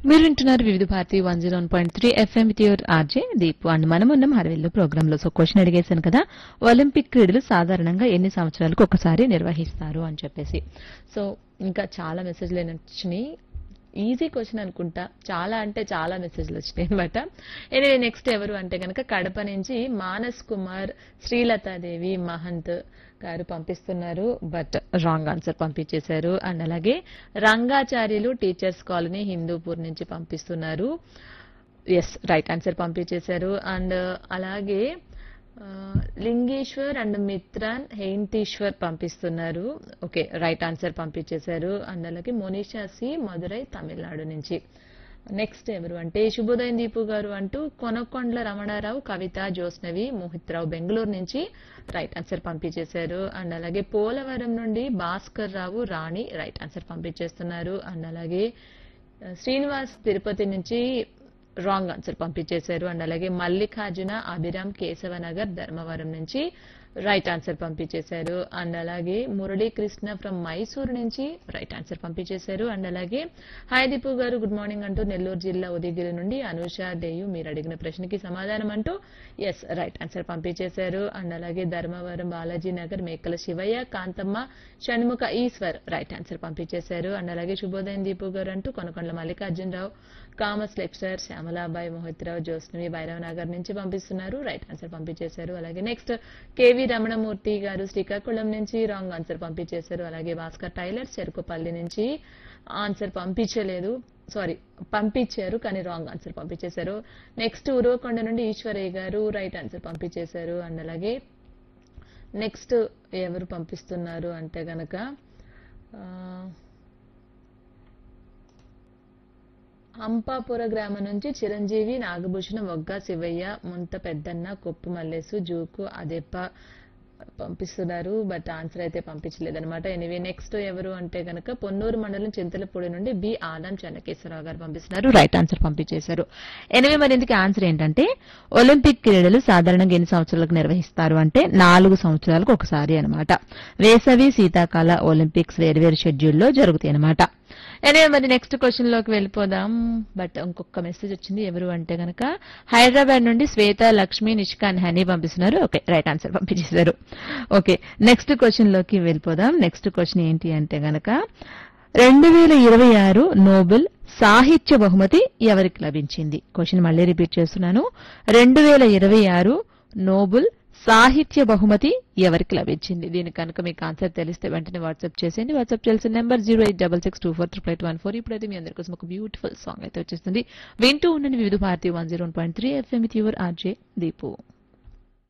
మీరు వింటున్నారు Vividh Bharati one zero one point three FM with your RJ Deep and మనం ఉన్నాం హరవిల్లు ప్రోగ్రామ్ లో సో క్వశ్చన్ అడిగేశాను కదా ఒలింపిక్ క్రీడలు సాధారణంగా ఎన్ని సంవత్సరాలకు ఒకసారి నిర్వహిస్తారు అని చెప్పేసి సో ఇంకా చాలా మెసేజ్లు వచ్చినాయి ఈజీ క్వశ్చన్ అనుకుంటా చాలా అంటే చాలా మెసేజ్లు వచ్చినాయి అనమాట ఎనివే నెక్స్ట్ ఎవరు అంటే కనుక కడప నుంచి మానస్ కుమార్ శ్రీలతాదేవి మహంత్ గారు పంపిస్తున్నారు బట్ రాంగ్ ఆన్సర్ పంపించేశారు అండ్ అలాగే రంగాచార్యులు టీచర్స్ కాలనీ హిందూపూర్ నుంచి పంపిస్తున్నారు ఎస్ రైట్ ఆన్సర్ పంపించేశారు అండ్ అలాగే ఆ, లింగేశ్వర్ అండ్ మిత్రాన్ హెయింటీశ్వర్ పంపిస్తున్నారు ఓకే రైట్ ఆన్సర్ పంపించేశారు అండ్ అలాగే మోనిషా సి మధురై తమిళనాడు నుంచి నెక్స్ట్ ఎవరు అంటే శుభోదయం దీపు గారు అంటూ కొనకొండ్ల రమణారావు కవిత జోస్నవి మోహిత్ రావు బెంగళూరు నుంచి రైట్ ఆన్సర్ పంపించేశారు అండ్ అలాగే పోలవరం నుండి భాస్కర్ రావు రాణి రైట్ ఆన్సర్ పంపించేస్తున్నారు అండ్ అలాగే ఆ, శ్రీనివాస్ తిరుపతి నుంచి రాంగ్ ఆన్సర్ పంపించేశారు అండ్ అలాగే మల్లికార్జున అభిరామ్ కేశవనగర్ ధర్మవరం నుంచి రైట్ ఆన్సర్ పంపించేశారు అండ్ అలాగే మురళీకృష్ణ ఫ్రమ్ మైసూర్ నుంచి రైట్ ఆన్సర్ పంపించేశారు అండ్ అలాగే హాయ్ దీపు గారు గుడ్ మార్నింగ్ అంటూ నెల్లూరు జిల్లా ఉదయగిరి నుండి అనూష దేయు మీరు అడిగిన ప్రశ్నకి సమాధానం అంటూ ఎస్ రైట్ ఆన్సర్ పంపించేశారు అండ్ అలాగే ధర్మవరం బాలాజీ నగర్ మేకల శివయ్య కాంతమ్మ షణ్ముఖ ఈశ్వర్ రైట్ ఆన్సర్ పంపించేశారు అండ్ అలాగే శుభోదయం దీపు గారు అంటూ కొనకొండల మల్లికార్జునరావు కామర్స్ లెక్చరర్ శ్యామలాబాయి మోహిత్రావు జ్యోత్స్నవి భైరవ్ నగర్ నుంచి పంపిస్తున్నారు రైట్ ఆన్సర్ పంపించేశారు అలాగే నెక్స్ట్ కేవి రమణమూర్తి గారు శ్రీకాకుళం నుంచి రాంగ్ ఆన్సర్ పంపించేశారు అలాగే భాస్కర్ టైలర్ చెరుకుపల్లి నుంచి ఆన్సర్ పంపించలేదు సారీ పంపించారు కానీ రాంగ్ ఆన్సర్ పంపించేశారు నెక్స్ట్ ఉరవకొండ నుండి ఈశ్వరయ్య గారు రైట్ ఆన్సర్ పంపించేశారు అండ్ అలాగే నెక్స్ట్ ఎవరు పంపిస్తున్నారు అంటే గనక ఆ, అంపాపుర గ్రామం నుంచి చిరంజీవి నాగభూషణం వగ్గా శివయ్య ముంత పెద్దన్న కొప్పు మల్లేసు జూకు అదెప్ప పంపిస్తున్నారు బట్ ఆన్సర్ అయితే పంపించలేదన్నమాట ఎనివే నెక్స్ట్ ఎవరు అంటే గనక పొన్నూరు మండలం చింతలపూడి నుండి బి ఆదాం చెన్నకేశ్వరరావు గారు పంపిస్తున్నారు రైట్ ఆన్సర్ పంపించేశారు ఎనివే మరి ఇందుకు ఆన్సర్ ఏంటంటే ఒలింపిక్ క్రీడలు సాధారణంగా ఎన్ని సంవత్సరాలకు నిర్వహిస్తారు అంటే నాలుగు సంవత్సరాలకు ఒకసారి అన్నమాట వేసవి శీతాకాల ఒలింపిక్స్ వేర్వేరు షెడ్యూల్లో జరుగుతాయి అన్నమాట ఎనివే మరి నెక్స్ట్ క్వశ్చన్ లోకి వెళ్ళిపోదాం బట్ ఇంకొక మెసేజ్ వచ్చింది ఎవరు అంటే గనక హైదరాబాద్ నుండి శ్వేత లక్ష్మి నిష్కాన్ హనీ పంపిస్తున్నారు ఓకే రైట్ ఆన్సర్ పంపించేశారు ఓకే నెక్స్ట్ క్వశ్చన్ లోకి వెళ్ళిపోదాం నెక్స్ట్ క్వశ్చన్ ఏంటి అంటే గనక రెండు వేల ఇరవై ఆరు నోబెల్ సాహిత్య బహుమతి ఎవరికి లభించింది క్వశ్చన్ మళ్ళీ రిపీట్ చేస్తున్నాను రెండు వేల ఇరవై ఆరు నోబెల్ సాహిత్య బహుమతి ఎవరికి లభించింది దీని కనుక మీకు ఆన్సర్ తెలిస్తే వెంటనే వాట్సాప్ చేసేయండి వాట్సాప్ చేయాల్సిన number zero eight double six two four triple eight one four ఇప్పుడైతే మీ అందరి కోసం ఒక బ్యూటిఫుల్ సాంగ్ అయితే వచ్చేస్తుంది వింటూ ఉండండి Vividh Bharati one zero point three FM with your RJ Deepu